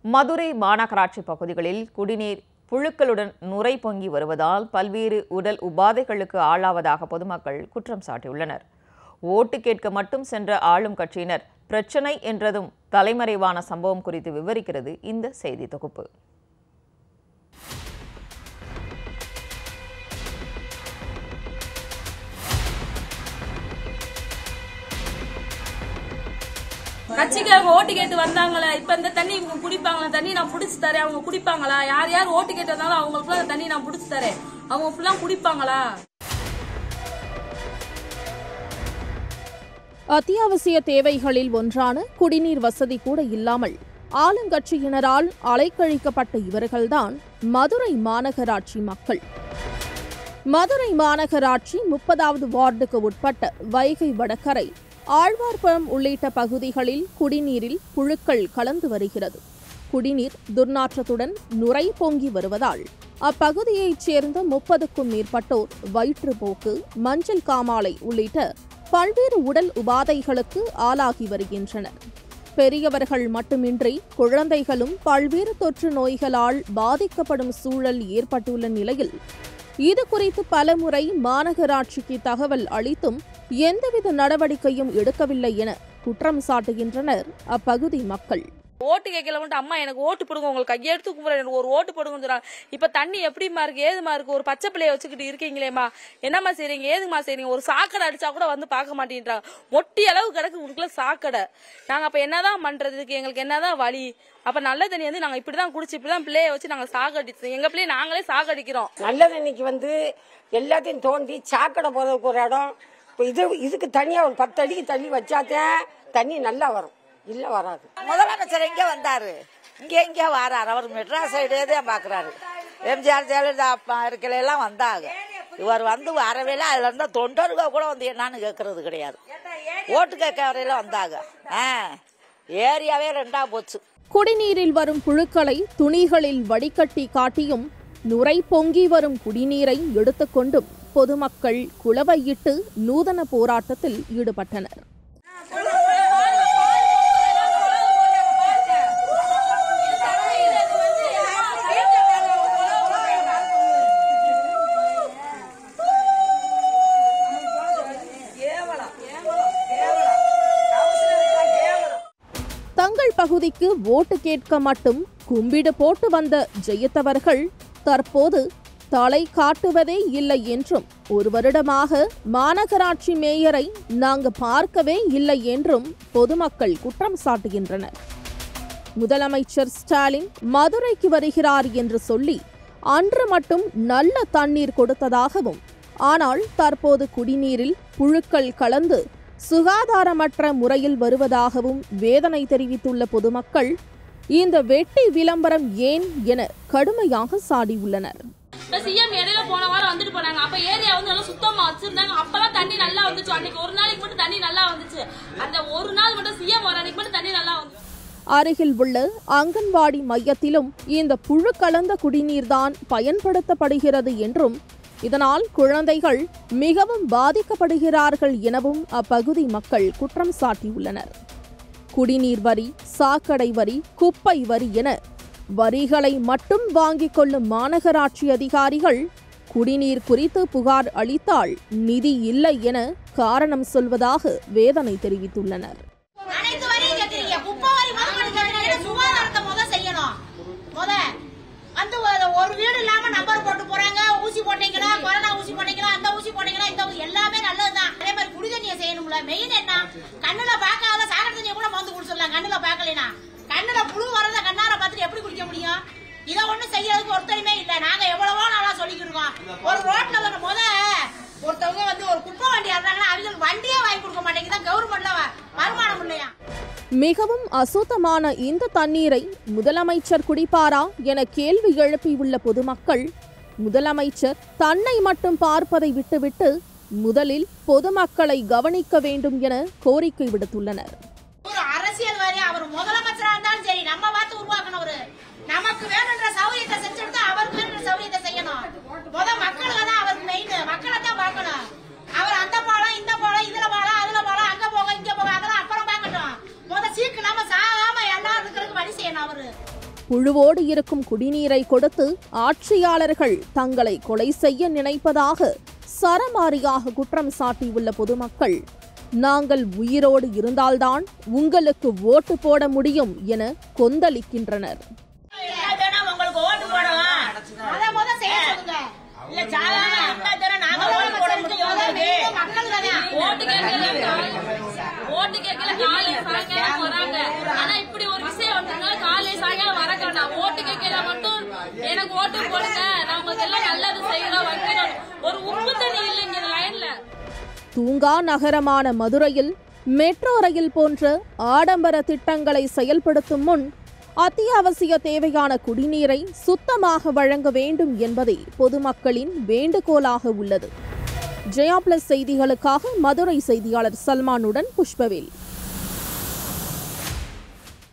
மதுரை மாநகராட்சி பகுதிகளில் குடிநீர் புழுக்களுடன் நுரை பொங்கி வருவதால் பல்வேறு உடல் உபாதைகளுக்கு ஆளாவதாக பொதுமக்கள் குற்றம் சாட்டியுள்ளனர் ஓட்டு கேட்க மட்டும் சென்ற ஆளும் கட்சியினர் பிரச்சனை என்றதும் தலைமறைவான சம்பவம் குறித்து விவரிக்கிறது இந்த செய்தி தொகுப்பு கட்சிக்காரங்க ஓட்டு கேட்டு வந்தாங்களே இப்ப இந்த தண்ணி இவங்க குடிப்பாங்களா தண்ணி நான் புடிச்சு தரேன் அவங்க குடிப்பாங்களா யார் யார் ஓட்டு கேட்டு வந்தாலும் அவங்களுக்கு அந்த தண்ணி நான் புடிச்சு தரேன் அவங்க ஃபுல்லா குடிப்பாங்களா அத்தியாவசிய தேவைகளில் ஒன்றான குடிநீர் வசதி கூட இல்லாமல் ஆளுங்கட்சியினரால் அலைக்கழிக்கப்பட்ட இவர்கள்தான் மதுரை மாநகராட்சி மக்கள் மதுரை மாநகராட்சி முப்பதாவது வார்டுக்கு உட்பட்ட வைகை வடகரை ஆழ்வார்புரம் உள்ளிட்ட பகுதிகளில் குடிநீரில் புழுக்கள் கலந்து வருகிறது குடிநீர் துர்நாற்றத்துடன் நுரை பொங்கி வருவதால் அப்பகுதியைச் சேர்ந்த முப்பதுக்கும் மேற்பட்டோர் வயிற்றுப்போக்கு மஞ்சள் காமாலை உள்ளிட்ட பல்வேறு உடல் உபாதைகளுக்கு ஆளாகி வருகின்றனர் பெரியவர்கள் மட்டுமின்றி குழந்தைகளும் பல்வேறு தொற்று நோய்களால் பாதிக்கப்படும் சூழல் ஏற்பட்டுள்ள நிலையில் இது குறித்து பலமுறை மாநகராட்சிக்கு தகவல் அளித்தும் எந்தவித நடவடிக்கையும் எடுக்கவில்லை என குற்றம் சாட்டுகின்றனர் அப்பகுதி மக்கள் ஓட்டு கேட்கல மட்டும் அம்மா எனக்கு ஓட்டு போடுங்க உங்களுக்கு கையெடுத்து கும்பிட எனக்கு ஒரு ஓட்டு போடுங்கன்னு சொல்றாங்க இப்ப தண்ணி எப்படிமா இருக்கு ஏதுமா இருக்கு ஒரு பச்சை பிள்ளைய வச்சுக்கிட்டு இருக்கீங்களேம்மா என்னம்மா செய்றீங்க ஏதுமா செய்றீங்க ஒரு சாக்கடை அடிச்சா கூட வந்து பார்க்க மாட்டேன்றாங்க ஒட்டி அளவு கிடக்கு உங்களுக்குள்ள சாக்கடை நாங்க அப்ப என்னதான் பண்றதுக்கு எங்களுக்கு என்னதான் வழி அப்ப நல்ல தண்ணி வந்து நாங்க இப்படிதான் குடிச்சு இப்படிதான் பிள்ளைய வச்சு நாங்க சாகடிச்சோம் எங்க பிள்ளைய நாங்களே சாகடிக்கிறோம் நல்ல தண்ணிக்கு வந்து எல்லாத்தையும் தோண்டி சாக்கடை போறதுக்கு ஒரு இடம் இப்போ இது இதுக்கு தனியா ஒரு பத்து அடிக்கு தண்ணி வச்சாதான் தண்ணி நல்லா வரும் இல்ல வராது முதலமைச்சர் எங்க வந்தாரு இங்க எங்க வாராரு அவர் மெட்ராஸ் சைடே தான் பாக்குறாரு எம்ஜிஆர் ஜெயலலிதா அப்பா இருக்கல எல்லாம் வந்தாங்க இவர் வந்து வரவேல அதுல இருந்த தொண்டருக கூட வந்து என்னன்னு கேக்குறது கிடையாது ஓட்டு கேட்க வரையில வந்தாங்க ஆ, ஏரியாவே ரெண்டா போச்சு குடிநீரில் வரும் புழுக்களை துணிகளில் வடிகட்டி காட்டியும் நுரை பொங்கி வரும் குடிநீரை எடுத்துக்கொண்டும் பொதுமக்கள் குளவையிட்டு நூதன போராட்டத்தில் ஈடுபட்டனர் தங்கள் பகுதிக்கு ஓட்டு கேட்க மட்டும் கும்பிடு போட்டு வந்த ஜெயித்தவர்கள் தற்போது தலை காட்டுவதே இல்லை என்றும் ஒரு வருடமாக மாநகராட்சி மேயரை நாங்க பார்க்கவே இல்லை என்றும் பொதுமக்கள் குற்றம் சாட்டுகின்றனர் முதலமைச்சர் ஸ்டாலின் மதுரைக்கு வருகிறார் என்று சொல்லி அன்று மட்டும் நல்ல தண்ணீர் கொடுத்ததாகவும் ஆனால் தற்போது குடிநீரில் புழுக்கள் கலந்து சுகாதாரமற்ற முறையில் வருவதாகவும் வேதனை தெரிவித்துள்ள பொதுமக்கள் இந்த வெட்டி விளம்பரம் ஏன் என கடுமையாக சாடியுள்ளனர் இப்ப சிஎம் இடையில போன வாரம் வந்துட்டு போனாங்க அப்ப ஏரியா வந்து நல்லா சுத்தமா வச்சிருந்தாங்க அப்பதான் தண்ணி நல்லா வந்துச்சு அன்னைக்கு ஒரு நாளைக்கு மட்டும் தண்ணி நல்லா வந்துச்சு அந்த ஒரு நாள் மட்டும் சிஎம் வர அன்னைக்கு மட்டும் தண்ணி நல்லா வந்துச்சு அருகில் உள்ள அங்கன்வாடி மையத்திலும் இந்த புழு கலந்த குடிநீர்தான் பயன்படுத்தப்படுகிறது என்றும் இதனால் குழந்தைகள் மிகவும் பாதிக்கப்படுகிறார்கள் எனவும் அப்பகுதி மக்கள் குற்றம் சாட்டியுள்ளனர் குடிநீர் வரி சாக்கடை வரி குப்பை வரி என வரிகளை மட்டும் வாங்கிக் கொள்ளும் மாநகராட்சி அதிகாரிகள் குடிநீர் குறித்து புகார் அளித்தால் நிதி இல்லை என காரணம் சொல்வதாக வேதனை தெரிவித்துள்ளனர் அனைத்து வரியும் கேக்குறீங்க குப்பை வரி முதல் கேக்குறீங்க சுகாதாரத்தை முத செய்யணும் முத வந்து ஒரு- ஒரு வீடு இல்லாம நம்பர் போட்டு போறாங்க ஊசி போட்டீங்களா கொரோனா ஊசி போட்டீங்களா அந்த ஊசி போட்டீங்களா இந்த ஊசி எல்லாமே நல்லதுதான் அதே மாதிரி குடி தண்ணியை செய்யணும்ல மெயின் என்ன கண்ணுல பார்க்காத சாகர தண்ணியை கூட மருந்து குடிச்சிடலாம் கண்ணுல பார்க்கலைனா கண்ணுல புழு வரத கண்ணார பார்த்துட்டு எப்படி குடிக்க முடியும் இதை ஒண்ணும் செய்யறதுக்கு ஒருத்தருமே இல்ல நாங்க எவ்வளவோ நாளா சொல்லிக்கிட்டு இருக்கோம் ஒரு ரோட்ல வந்து முத ஒருத்தவங்க வந்து ஒரு குப்பை வண்டி ஆடுறாங்கன்னா அவங்களுக்கு வண்டியே வாங்கி கொடுக்க மாட்டேங்குதா கவர்மெண்ட்ல வருமானம் இல்லையா மிகவும் அசுத்தமான இந்த தண்ணீரை முதலமைச்சர் குடிப்பாரா என கேள்வி எழுப்பியுள்ள பொதுமக்கள் முதலமைச்சர் தன்னை மட்டும் பார்ப்பதை விட்டுவிட்டு முதலில் பொதுமக்களை கவனிக்க வேண்டும் என கோரிக்கை விடுத்துள்ளனர் ஒரு அரசியல்வாதி அவர் முதலமைச்சரா இருந்தாலும் சரி நம்ம பார்த்து உருவாக்கணும் அவரு நமக்கு வேணுன்ற சௌரியத்தை செஞ்சுட்டு அவருக்கு வேணுன்ற சௌரியத்தை செய்யணும் முத மக்களுக்கு தான் அவருக்கு மெயின் மக்களை தான் பார்க்கணும் அவர் அந்த பாலம் இந்த பாலம் இதுல பாலம் அதுல பாலம் அங்க போக இங்க போக அதெல்லாம் அப்புறம் பார்க்கட்டும் முத சீக்கு நம்ம சாகாம எல்லாரும் இருக்கிறதுக்கு வழி செய்யணும் அவரு புழுவோடு இருக்கும் குடிநீரை கொடுத்து ஆட்சியாளர்கள் தங்களை கொலை செய்ய நினைப்பதாக சரமாரியாக குற்றம் சாட்டியுள்ள பொதுமக்கள் நாங்கள் உயிரோடு இருந்தால்தான் உங்களுக்கு ஓட்டு போட முடியும் என கொந்தளிக்கின்றனர் உங்களுக்கு ஓட்டு போடலாம் அத முத செய்ய சொல்லுங்க இல்ல சாதாரண இருந்தா தானே நாங்க ஓட்டு போட முடியும் மக்கள் தானே ஓட்டு கேட்கல ஓட்டு கேட்கல காலை சாயங்காலம் வராங்க ஆனா இப்படி ஒரு விஷயம் வந்ததுனால காலை சாயங்காலம் வரக்காண்டா ஓட்டு கேட்கல மட்டும் எனக்கு ஓட்டு போடுங்க நான் உங்களுக்கு எல்லாம் நல்லது செய்யறோம் வைக்கிறோம் ஒரு உப்பு தண்ணி இல்லைங்க இந்த லைன்ல தூங்கா நகரமான மதுரையில் மெட்ரோ ரயில் போன்ற ஆடம்பர திட்டங்களை செயல்படுத்தும் முன் அத்தியாவசிய தேவையான குடிநீரை சுத்தமாக வழங்க வேண்டும் என்பதே பொதுமக்களின் வேண்டுகோளாக உள்ளது ஜெயா பிளஸ் செய்திகளுக்காக மதுரை செய்தியாளர் சல்மானுடன் புஷ்பவேல்